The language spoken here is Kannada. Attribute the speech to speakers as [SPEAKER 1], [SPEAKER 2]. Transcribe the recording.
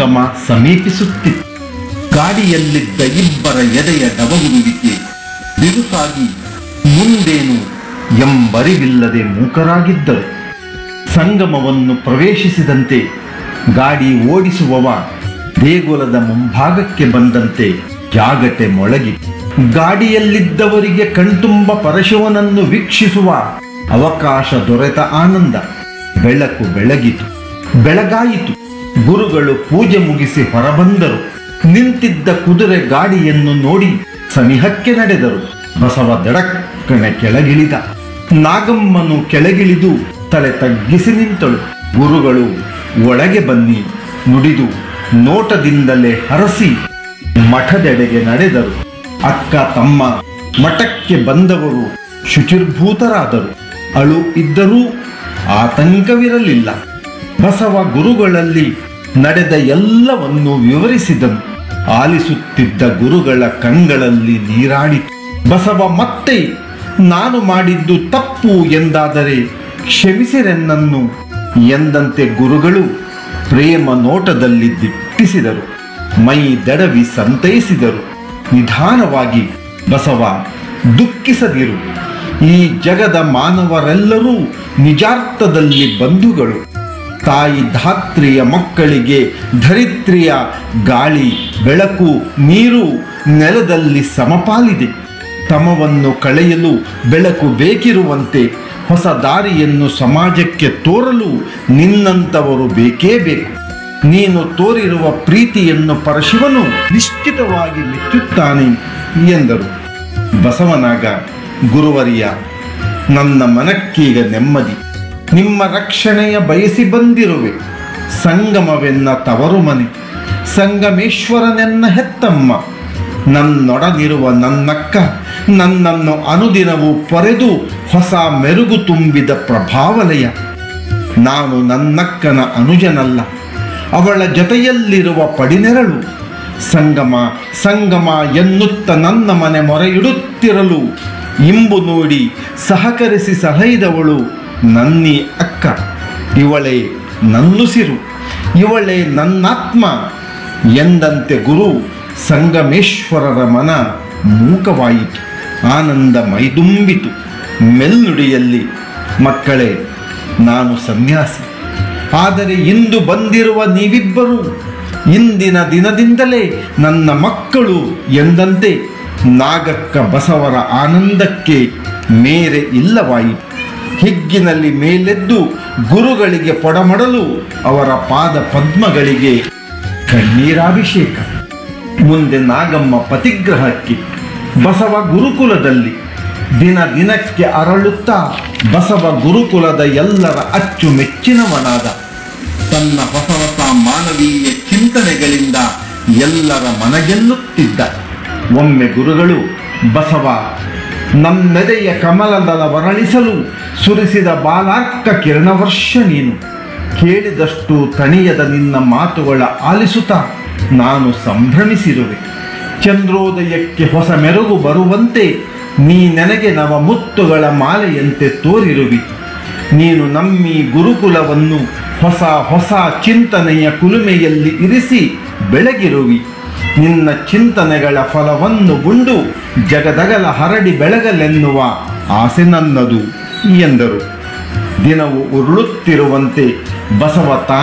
[SPEAKER 1] ಸಂಗಮ ಸಮೀಪಿಸುತ್ತಿತ್ತು ಗಾಡಿಯಲ್ಲಿದ್ದ ಇಬ್ಬರ ಎದೆಯ ಡಬಗುಡುವಿಕೆ ಬಿರುಸಾಗಿ ಮುಂದೇನು ಎಂಬರಿವಿಲ್ಲದೆ ಮೂಕರಾಗಿದ್ದರು ಸಂಗಮವನ್ನು ಪ್ರವೇಶಿಸಿದಂತೆ ಗಾಡಿ ಓಡಿಸುವವ ದೇಗುಲದ ಮುಂಭಾಗಕ್ಕೆ ಬಂದಂತೆ ಜಾಗಟೆ ಮೊಳಗಿ ಗಾಡಿಯಲ್ಲಿದ್ದವರಿಗೆ ಕಣ್ತುಂಬ ಪರಶಿವನನ್ನು ವೀಕ್ಷಿಸುವ ಅವಕಾಶ ದೊರೆತ ಆನಂದ ಬೆಳಕು ಬೆಳಗಿತು ಬೆಳಗಾಯಿತು ಗುರುಗಳು ಪೂಜೆ ಮುಗಿಸಿ ಹೊರಬಂದರು ನಿಂತಿದ್ದ ಕುದುರೆ ಗಾಡಿಯನ್ನು ನೋಡಿ ಸನಿಹಕ್ಕೆ ನಡೆದರು ಬಸವ ದಡಕ್ಕನೆ ಕೆಳಗಿಳಿದ ನಾಗಮ್ಮನು ಕೆಳಗಿಳಿದು ತಲೆ ತಗ್ಗಿಸಿ ನಿಂತಳು ಗುರುಗಳು ಒಳಗೆ ಬನ್ನಿ ನುಡಿದು ನೋಟದಿಂದಲೇ ಹರಸಿ ಮಠದೆಡೆಗೆ ನಡೆದರು ಅಕ್ಕ ತಮ್ಮ ಮಠಕ್ಕೆ ಬಂದವರು ಶುಚಿರ್ಭೂತರಾದರು ಅಳು ಇದ್ದರೂ ಆತಂಕವಿರಲಿಲ್ಲ ಬಸವ ಗುರುಗಳಲ್ಲಿ ನಡೆದ ಎಲ್ಲವನ್ನೂ ವಿವರಿಸಿದನು ಆಲಿಸುತ್ತಿದ್ದ ಗುರುಗಳ ಕಂಗಳಲ್ಲಿ ನೀರಾಡಿತು ಬಸವ ಮತ್ತೆ ನಾನು ಮಾಡಿದ್ದು ತಪ್ಪು ಎಂದಾದರೆ ಕ್ಷಮಿಸಿರೆನ್ನನ್ನು ಎಂದಂತೆ ಗುರುಗಳು ಪ್ರೇಮ ನೋಟದಲ್ಲಿ ದಿಟ್ಟಿಸಿದರು ಮೈ ದಡವಿ ಸಂತೈಸಿದರು ನಿಧಾನವಾಗಿ ಬಸವ ದುಃಖಿಸದಿರು ಈ ಜಗದ ಮಾನವರೆಲ್ಲರೂ ನಿಜಾರ್ಥದಲ್ಲಿ ಬಂಧುಗಳು ತಾಯಿ ಧಾತ್ರಿಯ ಮಕ್ಕಳಿಗೆ ಧರಿತ್ರಿಯ ಗಾಳಿ ಬೆಳಕು ನೀರು ನೆಲದಲ್ಲಿ ಸಮಪಾಲಿದೆ ತಮವನ್ನು ಕಳೆಯಲು ಬೆಳಕು ಬೇಕಿರುವಂತೆ ಹೊಸ ದಾರಿಯನ್ನು ಸಮಾಜಕ್ಕೆ ತೋರಲು ನಿನ್ನಂಥವರು ಬೇಕೇ ಬೇಕು ನೀನು ತೋರಿರುವ ಪ್ರೀತಿಯನ್ನು ಪರಶಿವನು ನಿಶ್ಚಿತವಾಗಿ ಮೆಚ್ಚುತ್ತಾನೆ ಎಂದರು ಬಸವನಾಗ ಗುರುವರಿಯ ನನ್ನ ಮನಕ್ಕೀಗ ನೆಮ್ಮದಿ ನಿಮ್ಮ ರಕ್ಷಣೆಯ ಬಯಸಿ ಬಂದಿರುವೆ ಸಂಗಮವೆನ್ನ ತವರು ಮನೆ ಸಂಗಮೇಶ್ವರನೆನ್ನ ಹೆತ್ತಮ್ಮ ನನ್ನೊಡನಿರುವ ನನ್ನಕ್ಕ ನನ್ನನ್ನು ಅನುದಿನವೂ ಪೊರೆದು ಹೊಸ ಮೆರುಗು ತುಂಬಿದ ಪ್ರಭಾವಲಯ ನಾನು ನನ್ನಕ್ಕನ ಅನುಜನಲ್ಲ ಅವಳ ಜೊತೆಯಲ್ಲಿರುವ ಪಡಿನೆರಳು ಸಂಗಮ ಸಂಗಮ ಎನ್ನುತ್ತ ನನ್ನ ಮನೆ ಮೊರೆಯಿಡುತ್ತಿರಲು ಇಂಬು ನೋಡಿ ಸಹಕರಿಸಿ ಸಲಹಿದವಳು ನನ್ನಿ ಅಕ್ಕ ಇವಳೇ ನನ್ನುಸಿರು ಇವಳೇ ನನ್ನಾತ್ಮ ಎಂದಂತೆ ಗುರು ಸಂಗಮೇಶ್ವರರ ಮನ ಮೂಕವಾಯಿತು ಆನಂದ ಮೈದುಂಬಿತು ಮೆಲ್ನುಡಿಯಲ್ಲಿ ಮಕ್ಕಳೇ ನಾನು ಸನ್ಯಾಸಿ ಆದರೆ ಇಂದು ಬಂದಿರುವ ನೀವಿಬ್ಬರು ಇಂದಿನ ದಿನದಿಂದಲೇ ನನ್ನ ಮಕ್ಕಳು ಎಂದಂತೆ ನಾಗಕ್ಕ ಬಸವರ ಆನಂದಕ್ಕೆ ಮೇರೆ ಇಲ್ಲವಾಯಿತು ಹಿಗ್ಗಿನಲ್ಲಿ ಮೇಲೆದ್ದು ಗುರುಗಳಿಗೆ ಪೊಡಮಡಲು ಅವರ ಪಾದ ಪದ್ಮಗಳಿಗೆ ಕಣ್ಣೀರಾಭಿಷೇಕ ಮುಂದೆ ನಾಗಮ್ಮ ಪತಿಗ್ರಹಕ್ಕೆ ಬಸವ ಗುರುಕುಲದಲ್ಲಿ ದಿನ ದಿನಕ್ಕೆ ಅರಳುತ್ತಾ ಬಸವ ಗುರುಕುಲದ ಎಲ್ಲರ ಅಚ್ಚುಮೆಚ್ಚಿನವನಾದ ತನ್ನ ಹೊಸ ಹೊಸ ಮಾನವೀಯ ಚಿಂತನೆಗಳಿಂದ ಎಲ್ಲರ ಮನಗೆಲ್ಲುತ್ತಿದ್ದ ಒಮ್ಮೆ ಗುರುಗಳು ಬಸವ ನಮ್ಮೆದೆಯ ಕಮಲದಲ ವರಳಿಸಲು ಸುರಿಸಿದ ಬಾಲಾರ್ಕ ಕಿರಣವರ್ಷ ನೀನು ಕೇಳಿದಷ್ಟು ತಣಿಯದ ನಿನ್ನ ಮಾತುಗಳ ಆಲಿಸುತ್ತಾ ನಾನು ಸಂಭ್ರಮಿಸಿರುವೆ ಚಂದ್ರೋದಯಕ್ಕೆ ಹೊಸ ಮೆರುಗು ಬರುವಂತೆ ನೀ ನನಗೆ ನವ ಮುತ್ತುಗಳ ಮಾಲೆಯಂತೆ ತೋರಿರುವಿ ನೀನು ನಮ್ಮಿ ಗುರುಕುಲವನ್ನು ಹೊಸ ಹೊಸ ಚಿಂತನೆಯ ಕುಲುಮೆಯಲ್ಲಿ ಇರಿಸಿ ಬೆಳಗಿರುವಿ ನಿನ್ನ ಚಿಂತನೆಗಳ ಫಲವನ್ನು ಉಂಡು ಜಗದಗಲ ಹರಡಿ ಬೆಳಗಲೆನ್ನುವ ಆಸೆ ನನ್ನದು ಎಂದರು ದಿನವು ಉರುಳುತ್ತಿರುವಂತೆ ಬಸವ ತಾ